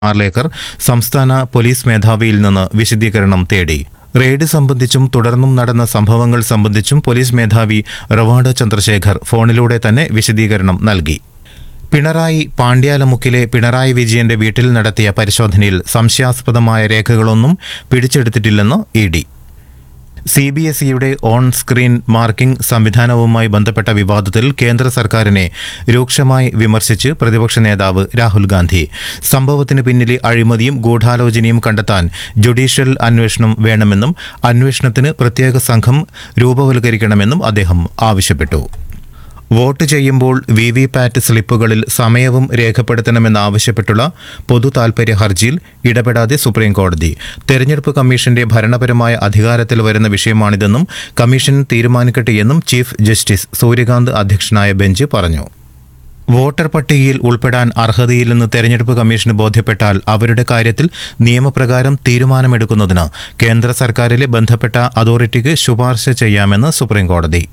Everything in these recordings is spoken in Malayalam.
ആർലേക്കർ സംസ്ഥാന പോലീസ് മേധാവിയിൽ നിന്ന് വിശദീകരണം തേടി റെയ്ഡ് സംബന്ധിച്ചും തുടർന്നും നടന്ന സംഭവങ്ങൾ സംബന്ധിച്ചും പോലീസ് മേധാവി റവാഡ് ചന്ദ്രശേഖർ ഫോണിലൂടെ തന്നെ വിശദീകരണം നൽകി പിണറായി പാണ്ഡ്യാലമുക്കിലെ പിണറായി വിജയന്റെ വീട്ടിൽ നടത്തിയ പരിശോധനയിൽ സംശയാസ്പദമായ രേഖകളൊന്നും പിടിച്ചെടുത്തിട്ടില്ലെന്ന് E D C B S ഇയുടെ ഓൺ സ്ക്രീൻ മാർക്കിംഗ് സംവിധാനവുമായി ബന്ധപ്പെട്ട വിവാദത്തിൽ കേന്ദ്ര സർക്കാരിനെ രൂക്ഷമായി വിമർശിച്ച് പ്രതിപക്ഷ നേതാവ് രാഹുൽ ഗാന്ധി സംഭവത്തിന് പിന്നിലെ അഴിമതിയും ഗൂഢാലോചനയും കണ്ടെത്താൻ ജുഡീഷ്യൽ അന്വേഷണം വേണമെന്നും അന്വേഷണത്തിന് പ്രത്യേക സംഘം രൂപവൽക്കരിക്കണമെന്നും അദ്ദേഹം ആവശ്യപ്പെട്ടു വോട്ട് ചെയ്യുമ്പോൾ വി വി പാറ്റ് സ്ലിപ്പുകളിൽ സമയവും രേഖപ്പെടുത്തണമെന്നാവശ്യപ്പെട്ടുള്ള പൊതു താൽപര്യ ഹർജിയിൽ ഇടപെടാതെ സുപ്രീം കോടതി തെരഞ്ഞെടുപ്പ് കമ്മീഷന്റെ ഭരണപരമായ അധികാരത്തിൽ വരുന്ന വിഷയമാണിതെന്നും കമ്മീഷൻ തീരുമാനിക്കട്ടെയെന്നും ചീഫ് ജസ്റ്റിസ് സൂര്യകാന്ത് അധ്യക്ഷനായ ബെഞ്ച് പറഞ്ഞു വോട്ടർ പട്ടികയിൽ ഉൾപ്പെടാൻ അർഹതയില്ലെന്ന് തെരഞ്ഞെടുപ്പ് കമ്മീഷന് ബോധ്യപ്പെട്ടാൽ അവരുടെ കാര്യത്തിൽ നിയമപ്രകാരം തീരുമാനമെടുക്കുന്നതിന് കേന്ദ്ര സർക്കാരിലെ ബന്ധപ്പെട്ട അതോറിറ്റിക്ക് ശുപാർശ ചെയ്യാമെന്ന് സുപ്രീം കോടതി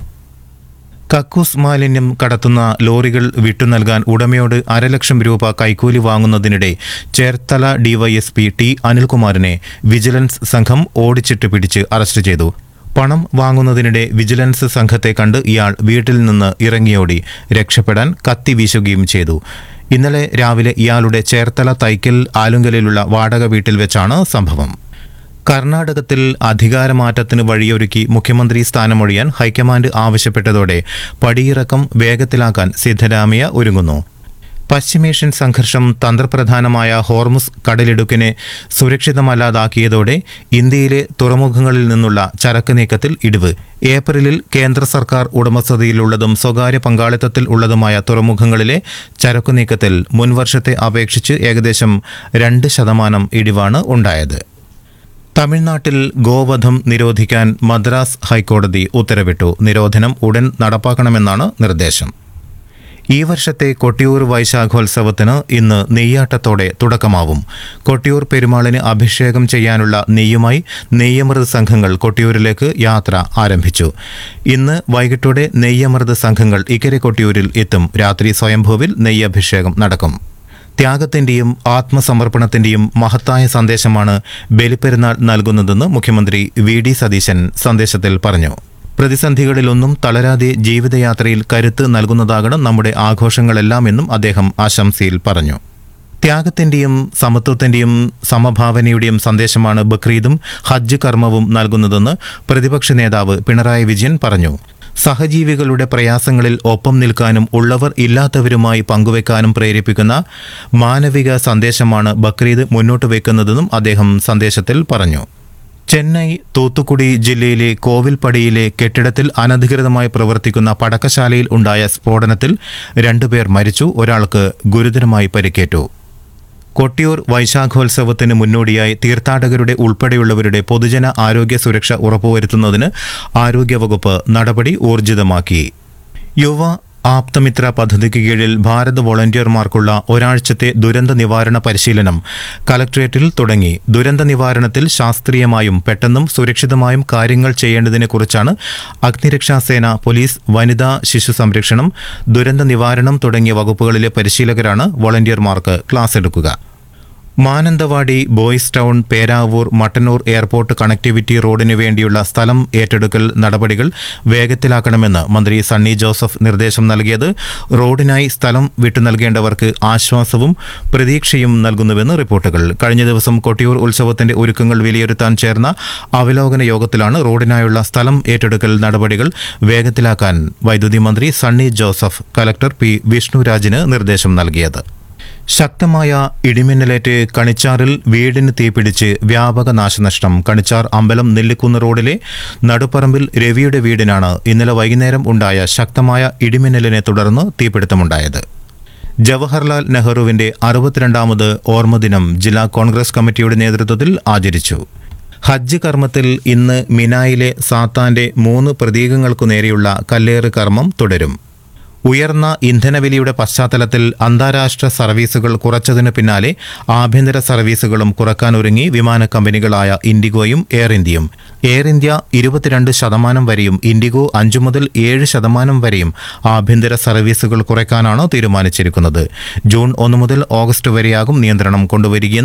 കക്കൂസ് മാലിന്യം കടത്തുന്ന ലോറികൾ വിട്ടുനൽകാൻ ഉടമയോട് അരലക്ഷം രൂപ കൈക്കൂലി വാങ്ങുന്നതിനിടെ ചേർത്തല ഡിവൈഎസ്പി ടി അനിൽകുമാറിനെ വിജിലൻസ് സംഘം ഓടിച്ചിട്ട് പിടിച്ച് അറസ്റ്റ് ചെയ്തു പണം വാങ്ങുന്നതിനിടെ വിജിലൻസ് സംഘത്തെ കണ്ട് ഇയാൾ വീട്ടിൽ നിന്ന് ഇറങ്ങിയോടി രക്ഷപ്പെടാൻ കത്തി വീശുകയും ചെയ്തു ഇന്നലെ രാവിലെ ഇയാളുടെ ചേർത്തല തൈക്കൽ ആലുങ്കലിലുള്ള വാടക വീട്ടിൽ വെച്ചാണ് സംഭവം കർണാടകത്തിൽ അധികാരമാറ്റത്തിന് വഴിയൊരുക്കി മുഖ്യമന്ത്രി സ്ഥാനമൊഴിയാൻ ഹൈക്കമാൻഡ് ആവശ്യപ്പെട്ടതോടെ പടിയിറക്കം വേഗത്തിലാക്കാൻ സിദ്ധരാമയ്യ ഒരുങ്ങുന്നു പശ്ചിമേഷ്യൻ സംഘർഷം തന്ത്രപ്രധാനമായ ഹോർമുസ് കടലിടുക്കിനെ സുരക്ഷിതമല്ലാതാക്കിയതോടെ ഇന്ത്യയിലെ തുറമുഖങ്ങളിൽ നിന്നുള്ള ചരക്ക് നീക്കത്തിൽ ഇടിവ് ഏപ്രിലിൽ കേന്ദ്ര സർക്കാർ ഉടമസ്ഥതയിലുള്ളതും സ്വകാര്യ പങ്കാളിത്തത്തിൽ ഉള്ളതുമായ തുറമുഖങ്ങളിലെ ചരക്കു നീക്കത്തിൽ മുൻവർഷത്തെ അപേക്ഷിച്ച് ഏകദേശം രണ്ട് ശതമാനം ഇടിവാണ് ഉണ്ടായത് തമിഴ്നാട്ടിൽ ഗോവധം നിരോധിക്കാൻ മദ്രാസ് ഹൈക്കോടതി ഉത്തരവിട്ടു നിരോധനം ഉടൻ നടപ്പാക്കണമെന്നാണ് നിർദ്ദേശം ഈ വർഷത്തെ കൊട്ടിയൂർ വൈശാഖോത്സവത്തിന് ഇന്ന് നെയ്യാട്ടത്തോടെ തുടക്കമാവും കൊട്ടിയൂർ പെരുമാളിന് അഭിഷേകം ചെയ്യാനുള്ള നെയ്യുമായി നെയ്യമൃത് സംഘങ്ങൾ കൊട്ടിയൂരിലേക്ക് യാത്ര ആരംഭിച്ചു ഇന്ന് വൈകിട്ടോടെ നെയ്യമൃത് സംഘങ്ങൾ ഇക്കരെ കൊട്ടിയൂരിൽ എത്തും രാത്രി സ്വയംഭൂവിൽ നെയ്യഭിഷേകം നടക്കും ത്യാഗത്തിന്റെയും ആത്മസമർപ്പണത്തിന്റെയും മഹത്തായ സന്ദേശമാണ് ബലിപ്പെരുന്നാൾ നൽകുന്നതെന്ന് മുഖ്യമന്ത്രി വി ഡി സതീശൻ സന്ദേശത്തിൽ പറഞ്ഞു പ്രതിസന്ധികളിലൊന്നും തളരാതെ ജീവിതയാത്രയിൽ കരുത്ത് നൽകുന്നതാകണം നമ്മുടെ ആഘോഷങ്ങളെല്ലാം എന്നും അദ്ദേഹം ആശംസയിൽ പറഞ്ഞു ത്യാഗത്തിന്റെയും സമത്വത്തിന്റെയും സമഭാവനയുടെയും സന്ദേശമാണ് ബക്രീദും ഹജ്ജ് കർമ്മവും നൽകുന്നതെന്ന് പ്രതിപക്ഷ നേതാവ് പിണറായി വിജയൻ പറഞ്ഞു സഹജീവികളുടെ പ്രയാസങ്ങളിൽ ഒപ്പം നിൽക്കാനും ഉള്ളവർ ഇല്ലാത്തവരുമായി പങ്കുവെക്കാനും പ്രേരിപ്പിക്കുന്ന മാനവിക സന്ദേശമാണ് ബക്രീദ് മുന്നോട്ട് വയ്ക്കുന്നതെന്നും അദ്ദേഹം സന്ദേശത്തിൽ പറഞ്ഞു ചെന്നൈ തൂത്തുക്കുടി ജില്ലയിലെ കോവിൽപ്പടിയിലെ കെട്ടിടത്തിൽ അനധികൃതമായി പ്രവർത്തിക്കുന്ന പടക്കശാലയിൽ ഉണ്ടായ സ്ഫോടനത്തിൽ രണ്ടുപേർ മരിച്ചു ഒരാൾക്ക് ഗുരുതരമായി പരിക്കേറ്റു കൊട്ടിയൂർ വൈശാഖോത്സവത്തിന് മുന്നോടിയായി തീർത്ഥാടകരുടെ ഉൾപ്പെടെയുള്ളവരുടെ പൊതുജന ആരോഗ്യ സുരക്ഷ ഉറപ്പുവരുത്തുന്നതിന് ആരോഗ്യവകുപ്പ് നടപടി ഊർജിതമാക്കി യുവ ആപ്തമിത്ര പദ്ധതിക്ക് കീഴിൽ ഭാരത് വോളണ്ടിയർമാർക്കുള്ള ഒരാഴ്ചത്തെ ദുരന്ത നിവാരണ പരിശീലനം കലക്ട്രേറ്റിൽ തുടങ്ങി ദുരന്ത നിവാരണത്തിൽ ശാസ്ത്രീയമായും പെട്ടെന്നും സുരക്ഷിതമായും കാര്യങ്ങൾ ചെയ്യേണ്ടതിനെക്കുറിച്ചാണ് അഗ്നിരക്ഷാസേന പോലീസ് വനിതാ ശിശു സംരക്ഷണം ദുരന്ത നിവാരണം തുടങ്ങിയ വകുപ്പുകളിലെ പരിശീലകരാണ് വോളണ്ടിയർമാർക്ക് ക്ലാസ് എടുക്കുക Mananthavady boys town Peravoor Mattannur airport connectivity റോഡിന് വേണ്ടിയുള്ള സ്ഥലം ഏറ്റെടുക്കൽ നടപടികൾ വേഗത്തിലാക്കണമെന്ന് മന്ത്രി സണ്ണി ജോസഫ് നിർദ്ദേശം നൽകിയത് റോഡിനായി സ്ഥലം വിട്ടു നൽകേണ്ടവർക്ക് ആശ്വാസവും പ്രതീക്ഷയും നൽകുന്നുവെന്ന് റിപ്പോർട്ടുകൾ കഴിഞ്ഞ ദിവസം കൊട്ടിയൂർ ഉത്സവത്തിന്റെ ഒരുക്കങ്ങൾ വിലയിരുത്താൻ ചേർന്ന അവലോകന യോഗത്തിലാണ് റോഡിനായുള്ള സ്ഥലം ഏറ്റെടുക്കൽ നടപടികൾ വേഗത്തിലാക്കാൻ വൈദ്യുതി മന്ത്രി സണ്ണി ജോസഫ് കലക്ടർ പി വിഷ്ണുരാജിന് നിർദ്ദേശം നൽകിയത് ശക്തമായ ഇടിമിന്നലേറ്റ് കണിച്ചാറിൽ വീടിന് തീപിടിച്ച് വ്യാപക നാശനഷ്ടം കണിച്ചാർ അമ്പലം നെല്ലിക്കുന്ന് റോഡിലെ നടുപ്പറമ്പിൽ രവിയുടെ വീടിനാണ് ഇന്നലെ വൈകുന്നേരം ഉണ്ടായ ശക്തമായ ഇടിമിന്നലിനെ തുടർന്ന് തീപിടുത്തമുണ്ടായത് ജവഹർലാൽ നെഹ്റുവിന്റെ അറുപത്തിരണ്ടാമത് ഓർമ്മദിനം ജില്ലാ കോൺഗ്രസ് കമ്മിറ്റിയുടെ നേതൃത്വത്തിൽ ആചരിച്ചു ഹജ്ജ് കർമ്മത്തിൽ ഇന്ന് മിനായിലെ സാത്താന്റെ മൂന്ന് പ്രതീകങ്ങൾക്കു നേരെയുള്ള കല്ലേറ് കർമ്മം തുടരും ഉയർന്ന ഇന്ധനവിലയുടെ പശ്ചാത്തലത്തിൽ അന്താരാഷ്ട്ര സർവീസുകൾ കുറച്ചതിനു പിന്നാലെ ആഭ്യന്തര സർവീസുകളും കുറക്കാനൊരുങ്ങി വിമാന കമ്പനികളായ ഇൻഡിഗോയും എയർ ഇന്ത്യയും എയർ ഇന്ത്യ ഇരുപത്തിരണ്ട് ശതമാനം വരെയും ഇൻഡിഗോ അഞ്ചു മുതൽ ഏഴ് ശതമാനം വരെയും ആഭ്യന്തര സർവീസുകൾ കുറയ്ക്കാനാണ് തീരുമാനിച്ചിരിക്കുന്നത് ജൂൺ ഒന്ന് മുതൽ ഓഗസ്റ്റ് വരെയാകും നിയന്ത്രണം കൊണ്ടുവരികയെന്ന്